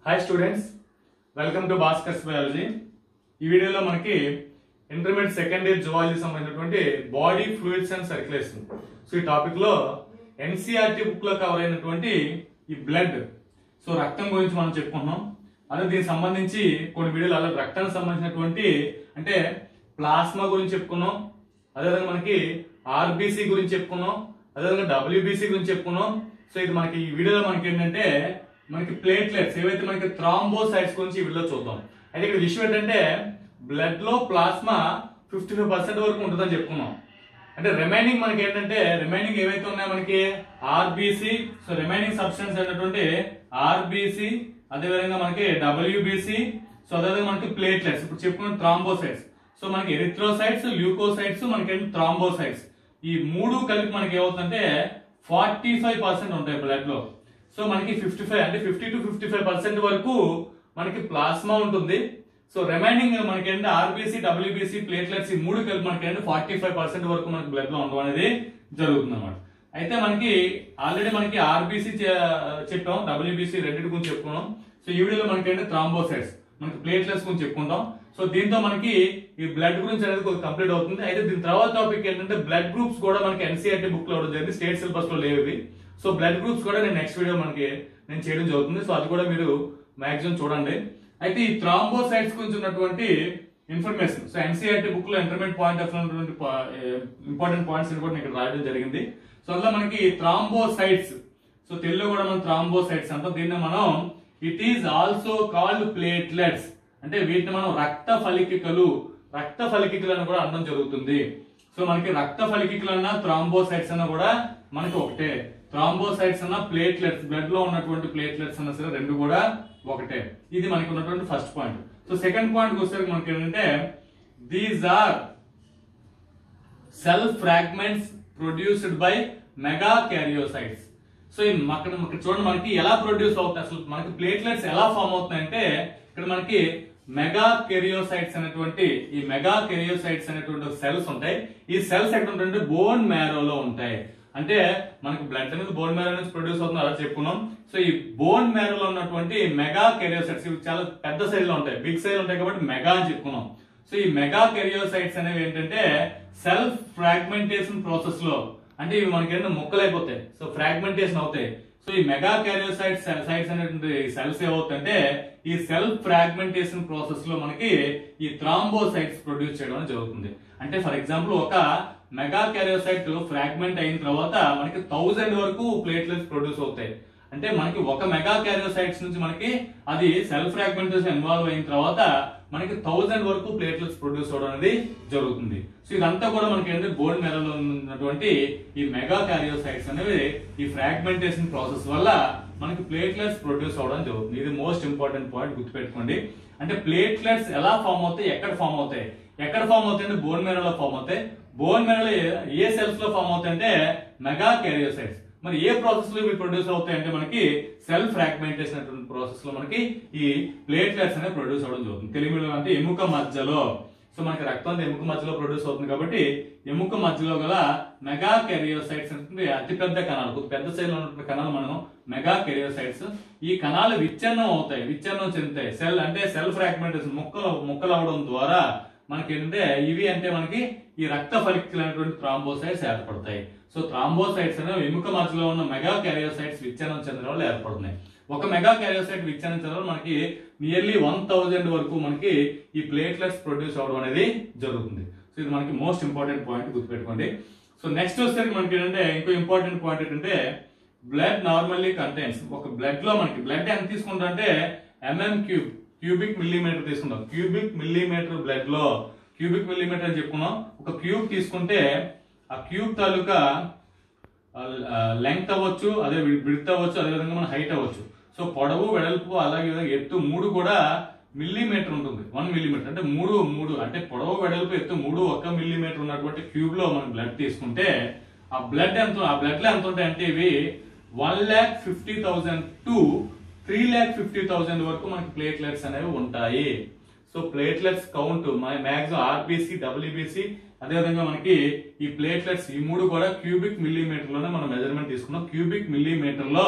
hi students welcome to Bhaskar's biology ఈ వీడియోలో మనకి ఇంటర్మీడియట్ సెకండ్ ఇయర్ జువాలజీ సంబంధించినటువంటి body fluids and circulation so ఈ టాపిక్ లో ఎన్సీఆర్టీ బుక్ లో కవర్ అయినటువంటి ఈ బ్లడ్ సో రక్తం గురించి మనం చెప్పుకుంటున్నాం అదే దీనికి సంబంధించి కొన్ని వీడియోలు అలా రక్తానికి సంబంధించినటువంటి అంటే ప్లాస్మా గురించి చెప్పుకున్నాం అదేవిధంగా మనకి ఆర్బీసీ గురించి చెప్పుకున్నాం అదేవిధంగా డబ్ల్యూబీసీ గురించి చెప్పుకున్నాం సో ఇది మనకి ఈ వీడియోలో మనకి ఏంటంటే మనకి ప్లేట్లెట్స్ ఏవైతే మనకి థ్రాంబోసైట్స్ గురించి ఈ వీడియోలో చూద్దాం అయితే ఇక్కడ విషయం ఏంటంటే బ్లడ్ లో ప్లాస్మా ఫిఫ్టీ ఫైవ్ పర్సెంట్ వరకు ఉంటుందని చెప్పుకున్నాం అంటే రిమైనింగ్ మనకి ఏంటంటే రిమైనింగ్ ఏవైతే ఉన్నాయో మనకి ఆర్బీసీ సో రిమైనింగ్ సబ్స్టెన్స్ అయినటువంటి ఆర్బీసీ అదేవిధంగా మనకి డబ్ల్యూబీసీ సో అదేవిధంగా మనకి ప్లేట్లెట్స్ ఇప్పుడు చెప్పుకున్న థ్రాంబోసైట్స్ సో మనకి ఎరిథ్రోసైట్స్ ల్యూకోసైట్స్ మనకి థ్రాంబోసైట్స్ ఈ మూడు కలిపి మనకి ఏమవుతుందంటే ఫార్టీ ఫైవ్ పర్సెంట్ ఉంటాయి బ్లడ్ లో సో మనకి ఫిఫ్టీ ఫైవ్ అంటే fifty to fifty five percent వరకు మనకి ప్లాస్మా ఉంటుంది సో రిమైనింగ్ మనకి ఏంటంటే ఆర్బీసీ డబ్ల్యూబీసీ ప్లేట్లెట్స్ ఈ మూడు కలిపి మనకి ఏంటంటే ఫార్టీ ఫైవ్ పర్సెంట్ వరకు మనకి బ్లడ్ లో ఉండడం అనేది జరుగుతుంది అనమాట అయితే మనకి ఆల్రెడీ మనకి ఆర్బీసీ చెప్పాం డబ్ల్యూబీసీ రెండింటి గురించి చెప్పుకున్నాం సో ఈ వీడియోలో మనకి ఏంటంటే థ్రాంబోసైట్స్ మనకి ప్లేట్లెట్స్ గురించి చెప్పుకుంటాం సో దీంతో మనకి ఈ బ్లడ్ గురించి అనేది కొంచెం కంప్లీట్ అవుతుంది అయితే దీని తర్వాత టాపిక్ ఏంటంటే బ్లడ్ గ్రూప్స్ కూడా మనకి ఎన్సీఆర్టీ బుక్ లో ఇవ్వడం జరిగింది స్టేట్ సిలబస్ లో లేవు ఇవి సో బ్లడ్ గ్రూప్స్ కూడా నేను నెక్స్ట్ వీడియో మనకి నేను చేయడం జరుగుతుంది సో అది కూడా మీరు మాక్సిమం చూడండి అయితే ఈ థ్రాంబోసైట్స్ గురించి ఉన్నటువంటి ఇన్ఫర్మేషన్ సో ఎన్సీఆర్టీ బుక్ లో ఇంటర్మీడియట్ పాయింట్ ఆఫ్ ఉన్నటువంటి ఇంపార్టెంట్ పాయింట్స్ కూడా నేను ఇక్కడ రాయడం జరిగింది సో అందులో మనకి థ్రాంబోసైట్స్ సో తెలుగులో కూడా మనం థ్రాంబోసైట్స్ అంతా దీన్ని మనం it is also called platelets అంటే వీటిని మనం రక్త ఫలికికలు రక్త ఫలికికలు అని కూడా అనడం జరుగుతుంది సో మనకి రక్త ఫలికికలు అన్న థ్రాంబోసైట్స్ అన్న కూడా మనకి ఒకటే థ్రాంబోసైట్స్ అన్న ప్లేట్లెట్స్ బ్లడ్ లో ఉన్నటువంటి ప్లేట్లెట్స్ అన్న సరే రెండు కూడా ఒకటే ఇది మనకి ఉన్నటువంటి first point so second point వచ్చేసరికి మనకి ఏంటంటే these are cell fragments produced by megakaryocytes so ఈ అక్కడ ఇక్కడ చూడండి మనకి ఎలా ప్రొడ్యూస్ అవుతాయి అసలు మనకి ప్లేట్లెట్స్ ఎలా ఫామ్ అవుతున్నాయంటే ఇక్కడ మనకి మెగా కెరియోసైట్స్ అనేటువంటి ఈ మెగా కెరియోసైట్స్ అనేటువంటి సెల్స్ ఉంటాయి ఈ సెల్స్ ఎక్కడ ఉంటాయంటే బోన్ మ్యారోలో ఉంటాయి అంటే మనకి బ్లడ్ అనేది బోన్ మ్యారో నుంచి ప్రొడ్యూస్ అవుతుంది అలా చెప్పుకున్నాం సో ఈ బోన్ మ్యారోలో ఉన్నటువంటి మెగా కెరియోసైట్స్ ఇవి చాలా పెద్ద సైజ్ లో ఉంటాయి బిగ్ సైజ్ ఉంటాయి కాబట్టి మెగా అని చెప్పుకున్నాం సో ఈ మెగా కెరియోసైట్స్ అనేవి ఏంటంటే సెల్ఫ్ ఫ్రాగ్మెంటేషన్ ప్రాసెస్ లో అంటే ఇవి మనకి ఏంటంటే ముక్కలైపోతాయి సో ఫ్రాగ్మెంటేషన్ అవుతాయి సో ఈ మెగా క్యారియోసైట్స్ సైట్స్ అనేటువంటి సెల్స్ ఏమవుతుందంటే ఈ సెల్ఫ్ ఫ్రాగ్మెంటేషన్ ప్రాసెస్ లో మనకి ఈ థ్రాంబోసైట్స్ ప్రొడ్యూస్ చేయడం అనేది జరుగుతుంది అంటే ఫర్ ఎగ్జాంపుల్ ఒక మెగా క్యారియోసైట్ ఫ్రాగ్మెంట్ అయిన తర్వాత మనకి థౌజండ్ వరకు ప్లేట్లెట్స్ ప్రొడ్యూస్ అవుతాయి అంటే మనకి ఒక మెగా క్యారియోసైట్స్ నుంచి మనకి అది సెల్ఫ్ ఫ్రాగ్మెంటేషన్ ఇన్వాల్వ్ అయిన తర్వాత మనకి థౌజండ్ వరకు ప్లేట్లెట్స్ ప్రొడ్యూస్ అవడం అనేది జరుగుతుంది సో ఇదంతా కూడా మనకి ఏంటంటే బోన్ మెరలో ఉన్నటువంటి ఈ మెగా క్యారియోసైట్స్ అనేవి ఈ ఫ్రాగ్మెంటేషన్ ప్రాసెస్ వల్ల మనకి ప్లేట్లెట్స్ ప్రొడ్యూస్ అవడం జరుగుతుంది ఇది మోస్ట్ ఇంపార్టెంట్ పాయింట్ గుర్తుపెట్టుకోండి అంటే ప్లేట్లెట్స్ ఎలా ఫామ్ అవుతాయి ఎక్కడ ఫామ్ అవుతాయి ఎక్కడ ఫామ్ అవుతాయి అంటే బోన్ మెరలో ఫామ్ అవుతాయి బోన్ మెరలో ఏ సెల్స్ లో ఫామ్ అవుతాయి అంటే మెగా క్యారియోసైట్స్ మరి ఏ ప్రాసెస్ లో ఇవి ప్రొడ్యూస్ అవుతాయి అంటే మనకి సెల్ ఫ్రాగ్మెంటేషన్ అనేటువంటి ప్రాసెస్ లో మనకి ఈ ప్లేట్లెట్స్ అనేవి ప్రొడ్యూస్ అవడం జరుగుతుంది తెలుగులో అంటే ఎముక మధ్యలో సో మనకి రక్తం అంతా ఎముక మధ్యలో ప్రొడ్యూస్ అవుతుంది కాబట్టి ఎముక మధ్యలో గల మెగా కెరియోసైట్స్ అంటే అతిపెద్ద కణాలు కొద్ది పెద్ద సైజ్ లో ఉన్నటువంటి కణాలు మనం మెగా కెరియోసైట్స్ ఈ కణాలు విచ్ఛిన్నం అవుతాయి విచ్ఛిన్నం చెందుతాయి సెల్ అంటే సెల్ ఫ్రాగ్మెంటేషన్ ముక్కలు ముక్కలు అవడం ద్వారా మనకి ఏంటంటే ఇవి అంటే మనకి ఈ రక్త ఫలికలు అనేటువంటి థ్రాంబోసైట్స్ ఏర్పడతాయి సో థ్రాంబోసైట్స్ అనేవి ఎముక మధ్యలో ఉన్న మెగా క్యారియోసైట్స్ విచ్ఛిన్నం చెందడం వల్ల ఏర్పడుతున్నాయి ఒక మెగా క్యారియోసైట్ విచ్ఛిన్నం చెందడం వల్ల మనకి నియర్లీ వన్ థౌజండ్ వరకు మనకి ఈ ప్లేట్లెట్స్ ప్రొడ్యూస్ అవడం అనేది జరుగుతుంది సో ఇది మనకి మోస్ట్ ఇంపార్టెంట్ పాయింట్ గుర్తుపెట్టుకోండి సో నెక్స్ట్ వచ్చేసరికి మనకి ఏంటంటే ఇంకో ఇంపార్టెంట్ పాయింట్ ఏంటంటే బ్లడ్ నార్మల్లీ కంటైన్స్ ఒక బ్లడ్ లో మనకి బ్లడ్ ఎంత తీసుకుంటా అంటే ఎంఎం క్యూబ్ క్యూబిక్ మిల్లీమీటర్ తీసుకుంటాం క్యూబిక్ మిల్లీమీటర్ బ్లడ్ లో క్యూబిక్ మిల్లీమీటర్ అని చెప్పుకున్నాం ఒక క్యూబ్ తీసుకుంటే ఆ క్యూబ్ తాలూకా లెంగ్త్ అవ్వచ్చు అదే విడ్త్ అవ్వచ్చు అదే విధంగా మన హైట్ అవ్వచ్చు సో పొడవు వెడల్పు అలాగే ఎత్తు మూడు కూడా మిల్లీమీటర్ ఉంటుంది వన్ మిల్లీమీటర్ అంటే మూడు మూడు అంటే పొడవు వెడల్పు ఎత్తు మూడు ఒక్క మిల్లీమీటర్ ఉన్నటువంటి క్యూబ్ లో మనం బ్లడ్ తీసుకుంటే ఆ బ్లడ్ ఎంత ఆ బ్లడ్ లో ఎంత ఉంటాయి అంటే ఇవి one lakh fifty thousand to three lakh fifty thousand వరకు మనకి ప్లేట్లెట్స్ అనేవి ఉంటాయి so platelets count maximum RBC WBC అదేవిధంగా మనకి ఈ ప్లేట్లెట్స్ ఈ మూడు కూడా క్యూబిక్ మిల్లీమీటర్ లోనే మనం మెజర్మెంట్ తీసుకున్నాం క్యూబిక్ మిల్లీమీటర్ లో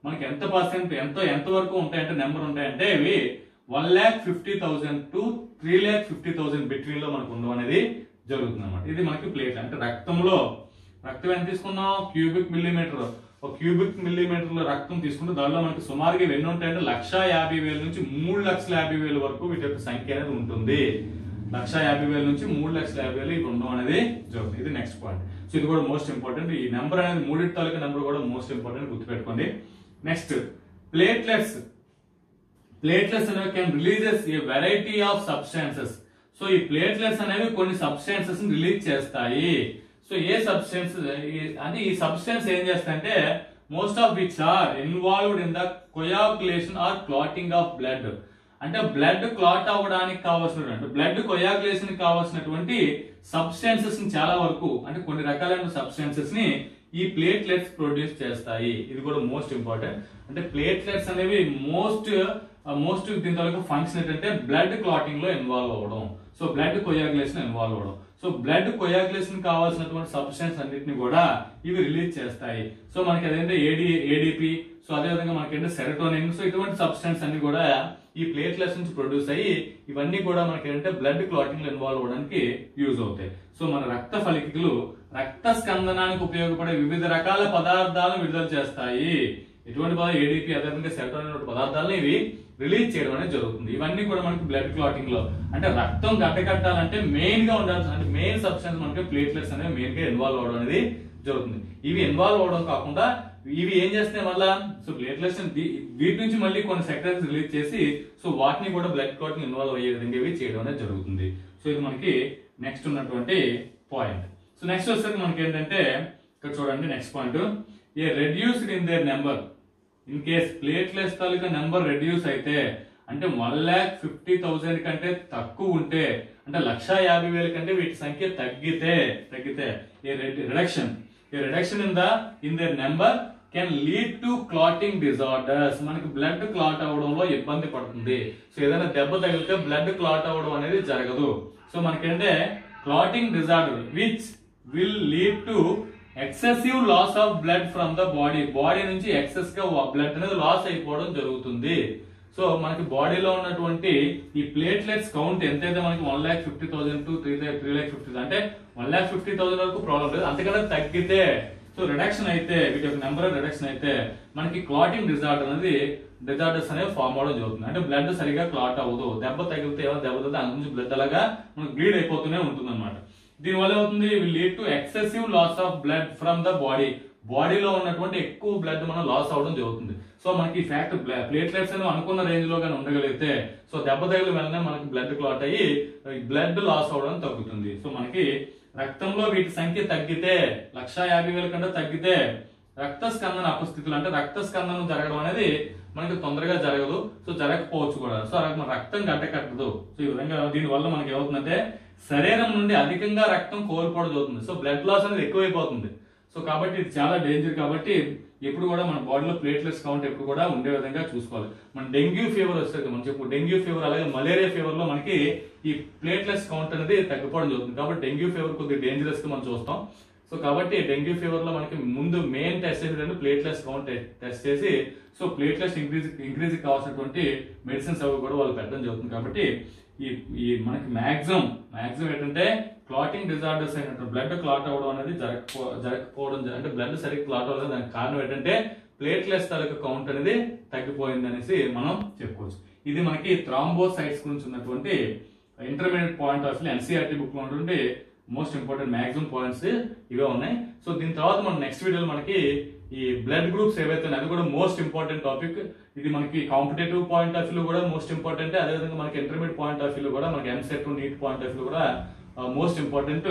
మనకి ఎంత పర్సెంట్ ఎంత ఎంత వరకు ఉంటాయంటే నెంబర్ ఉంటాయంటే ఇవి one lakh fifty thousand to three lakh fifty thousand between లో మనకు ఉండడం అనేది జరుగుతుంది అనమాట ఇది మనకి ప్లేట్ అంటే రక్తంలో రక్తం ఎంత తీసుకున్నాం క్యూబిక్ మిల్లీమీటర్ ఒక క్యూబిక్ మిల్లీమీటర్ లో రక్తం తీసుకుంటే దానిలో మనకి సుమారుగా ఇవి ఎన్ని ఉంటాయంటే లక్ష యాభై వేల నుంచి మూడు లక్షల యాభై వేల వరకు వీటి యొక్క సంఖ్య అనేది ఉంటుంది లక్ష యాభై వేల నుంచి మూడు లక్షల యాభై వేలు ఇవి ఉండడం అనేది జరుగుతుంది ఇది నెక్స్ట్ పాయింట్ సో ఇది కూడా మోస్ట్ ఇంపార్టెంట్ ఈ నెంబర్ అనేది మూడింటి తాలూకా నెంబర్ కూడా మోస్ట్ ఇంపార్టెంట్ గుర్తుపెట్టుకోండి నెక్స్ట్ ప్లేట్లెట్స్ ప్లేట్లెట్స్ అనేవి can releases a variety of substances so ఈ ప్లేట్లెట్స్ అనేవి కొన్ని సబ్స్టాన్సెస్ రిలీజ్ చేస్తాయి సో ఏ సబ్స్టెన్స్ అంటే ఈ సబ్స్టెన్స్ ఏం చేస్తాయంటే most of which are involved in the coagulation or clotting of blood అంటే బ్లడ్ క్లాట్ అవ్వడానికి కావాల్సిన బ్లడ్ కొయాకులేషన్ కావాల్సినటువంటి సబ్స్టెన్సెస్ ని చాలా వరకు అంటే కొన్ని రకాలైన సబ్స్టెన్సెస్ ని ఈ ప్లేట్లెట్స్ ప్రొడ్యూస్ చేస్తాయి ఇది కూడా మోస్ట్ ఇంపార్టెంట్ అంటే ప్లేట్లెట్స్ అనేవి మోస్ట్ మోస్ట్ దీని తాలూకు ఫంక్షన్ ఏంటంటే బ్లడ్ క్లాటింగ్ లో ఇన్వాల్వ్ అవ్వడం సో బ్లడ్ కొయాగులేషన్ ఇన్వాల్వ్ అవ్వడం సో బ్లడ్ కొయాగులేషన్ కావాల్సినటువంటి సబ్స్టెన్స్ అన్నిటిని కూడా ఇవి రిలీజ్ చేస్తాయి సో మనకి అదేంటే ఏడి ఏడిపి సో అదే విధంగా మనకి ఏంటంటే సెరటోనిన్ సో ఇటువంటి సబ్స్టెన్స్ అన్ని కూడా ఈ ప్లేట్లెట్స్ నుంచి ప్రొడ్యూస్ అయ్యి ఇవన్నీ కూడా మనకి ఏంటంటే బ్లడ్ క్లాటింగ్ లో ఇన్వాల్వ్ అవడానికి యూజ్ అవుతాయి సో మన రక్త ఫలికలు రక్త స్కందనానికి ఉపయోగపడే వివిధ రకాల పదార్థాలను విడుదల చేస్తాయి ఎటువంటి పదార్థం ఏడిపి అదేవిధంగా సెరటోనిన్ పదార్థాలను ఇవి రిలీజ్ చేయడం అనేది జరుగుతుంది ఇవన్నీ కూడా మనకి బ్లడ్ క్లాటింగ్ లో అంటే రక్తం గడ్డకట్టాలంటే మెయిన్ గా ఉండాల్సిన అంటే మెయిన్ సబ్స్టెన్స్ మనకి ప్లేట్లెట్స్ అనేవి మెయిన్ గా ఇన్వాల్వ్ అవడం అనేది జరుగుతుంది ఇవి ఇన్వాల్వ్ అవడం కాకుండా ఇవి ఏం చేస్తున్నాయి వల్ల సో ప్లేట్లెట్స్ వీటి నుంచి మళ్ళీ కొన్ని సెక్రెట్స్ రిలీజ్ చేసి సో వాటిని కూడా బ్లడ్ క్లాటింగ్ ఇన్వాల్వ్ అయ్యే విధంగా ఇవి చేయడం అనేది జరుగుతుంది సో ఇది మనకి నెక్స్ట్ ఉన్నటువంటి పాయింట్ సో నెక్స్ట్ వచ్చేసరికి మనకి ఏంటంటే ఇక్కడ చూడండి next point a reduced in their number in case platelets తాలూకా నెంబర్ రెడ్యూస్ అయితే అంటే వన్ ల్యాక్ ఫిఫ్టీ థౌసండ్ కంటే తక్కువ ఉంటే అంటే లక్ష యాభై వేల కంటే వీటి సంఖ్య తగ్గితే తగ్గితే a reduction a reduction in the in their number can lead to clotting disorders మనకి బ్లడ్ క్లాట్ అవడంలో ఇబ్బంది పడుతుంది సో ఏదైనా దెబ్బ తగిలితే బ్లడ్ క్లాట్ అవడం అనేది జరగదు సో మనకంటే clotting disorder which will lead to excessive loss of blood from the body body నుంచి ఎక్సెస్ గా బ్లడ్ అనేది లాస్ అయిపోవడం జరుగుతుంది సో మనకి బాడీలో ఉన్నటువంటి ఈ ప్లేట్లెట్స్ కౌంట్ ఎంతైతే మనకి one lakh fifty thousand to three three lakh fifty అంటే వన్ ల్యాక్ ఫిఫ్టీ థౌసండ్ వరకు ప్రాబ్లం లేదు అంతకన్నా తగ్గితే సో రిడక్షన్ అయితే వీటి యొక్క నెంబర్ రిడక్షన్ అయితే మనకి క్లాటింగ్ డిజార్డర్ అనేది డిజార్డర్స్ అనేవి ఫామ్ అవడం జరుగుతుంది అంటే బ్లడ్ సరిగా క్లాట్ అవ్వదు దెబ్బ తగిలితే ఏమో దెబ్బ తగిలితే అంత నుంచి బ్లడ్ అలాగా మనకి బ్లీడ్ అయిపోతూనే ఉంటుంది అనమాట దీని వల్ల ఏమవుతుంది lead to excessive loss of blood from the body బాడీలో ఉన్నటువంటి ఎక్కువ బ్లడ్ మనం లాస్ అవడం జరుగుతుంది సో మనకి ఫ్యాక్ట్ ప్లేట్లెట్స్ అనేవి అనుకున్న రేంజ్ లో కానీ ఉండగలిగితే సో దెబ్బ తగిలి వెంటనే మనకి బ్లడ్ క్లాట్ అయ్యి బ్లడ్ లాస్ అవడం తగ్గుతుంది సో మనకి రక్తంలో వీటి సంఖ్య తగ్గితే లక్ష యాభై వేల కంటే తగ్గితే రక్త స్కందన అపస్థితులు అంటే రక్త స్కందనం జరగడం అనేది మనకి తొందరగా జరగదు సో జరగకపోవచ్చు కూడా సో అలా మన రక్తం గడ్డ కట్టదు సో ఈ విధంగా దీని వల్ల మనకి ఏమవుతుందంటే శరీరం నుండి అధికంగా రక్తం కోల్పోవడం జరుగుతుంది సో బ్లడ్ లాస్ అనేది ఎక్కువైపోతుంది సో కాబట్టి ఇది చాలా డేంజర్ కాబట్టి ఎప్పుడు కూడా మన బాడీలో ప్లేట్లెట్స్ కౌంట్ ఎప్పుడు కూడా ఉండే విధంగా చూసుకోవాలి మన డెంగ్యూ ఫీవర్ వస్తుంది మనం చెప్పు డెంగ్యూ ఫీవర్ అలాగే మలేరియా ఫీవర్ లో మనకి ఈ ప్లేట్లెట్స్ కౌంట్ అనేది తగ్గిపోవడం జరుగుతుంది కాబట్టి డెంగ్యూ ఫీవర్ కొద్దిగా డేంజరస్ గా మనం చూస్తాం సో కాబట్టి డెంగ్యూ ఫీవర్ లో మనకి ముందు మెయిన్ టెస్ట్ ఏంటంటే ప్లేట్లెట్స్ కౌంట్ టెస్ట్ చేసి సో ప్లేట్లెట్స్ ఇంక్రీజ్ ఇంక్రీజ్ కావాల్సినటువంటి మెడిసిన్స్ అవి కూడా వాళ్ళు పెట్టడం జరుగుతుంది కాబట్టి ఈ ఈ మనకి మాక్సిమం మాక్సిమం ఏంటంటే క్లాటింగ్ డిజార్డర్స్ అయినట్టు బ్లడ్ క్లాట్ అవ్వడం అనేది జరగకపో జరగకపోవడం జ- అంటే బ్లడ్ సరిగ్గా క్లాట్ అవ్వడం దానికి కారణం ఏంటంటే ప్లేట్లెట్స్ తాలూకా కౌంట్ అనేది తగ్గిపోయింది అనేసి మనం చెప్పుకోవచ్చు ఇది మనకి థ్రాంబోసైట్స్ గురించి ఉన్నటువంటి intermediate point of NCERT book లో ఉన్నటువంటి మోస్ట్ ఇంపార్టెంట్ మాక్సిమం పాయింట్స్ ఇవే ఉన్నాయి సో దీని తర్వాత మనం నెక్స్ట్ వీడియోలో మనకి ఈ బ్లడ్ గ్రూప్స్ ఏవైతే ఉన్నాయో అది కూడా మోస్ట్ ఇంపార్టెంట్ టాపిక్ ఇది మనకి కాంపిటేటివ్ పాయింట్ ఆఫ్ వ్యూ కూడా మోస్ట్ ఇంపార్టెంట్ అదేవిధంగా మనకి ఇంటర్మీడియట్ పాయింట్ ఆఫ్ వ్యూ కూడా మనకి EAMCET NEET point of view కూడా మోస్ట్ ఇంపార్టెంట్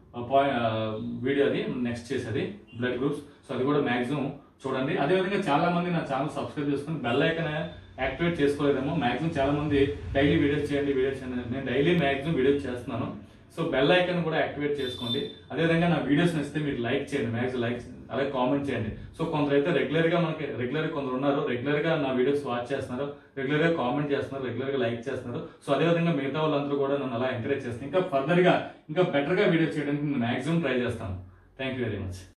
వీడియో అది నెక్స్ట్ చేసేది బ్లడ్ గ్రూప్స్ సో అది కూడా మాక్సిమం చూడండి అదేవిధంగా చాలా మంది నా ఛానల్ సబ్స్క్రైబ్ చేసుకుని బెల్ ఐకన్ యాక్టివేట్ చేసుకోలేదేమో మాక్సిమం చాలా మంది డైలీ వీడియోస్ చేయండి వీడియోస్ చేయండి నేను డైలీ మాక్సిమం వీడియోస్ చేస్తున్నాను సో బెల్ ఐకన్ కూడా యాక్టివేట్ చేసుకోండి అదేవిధంగా నా వీడియోస్ నచ్చితే మీరు లైక్ చేయండి మ్యాక్సిమం లైక్ అలాగే కామెంట్ చేయండి సో కొందరు అయితే రెగ్యులర్ గా మనకి రెగ్యులర్ కొందరు ఉన్నారు రెగ్యులర్ గా నా వీడియోస్ వాచ్ చేస్తున్నారు రెగ్యులర్ గా కామెంట్ చేస్తున్నారు రెగ్యులర్ గా లైక్ చేస్తున్నారు సో అదేవిధంగా మిగతా వాళ్ళందరూ కూడా నన్ను అలా ఎంకరేజ్ చేస్తారు ఇంకా ఫర్దర్ గా ఇంకా బెటర్ గా వీడియో చేయడానికి నేను మాక్సిమం ట్రై చేస్తాను థ్యాంక్ యూ వెరీ మచ్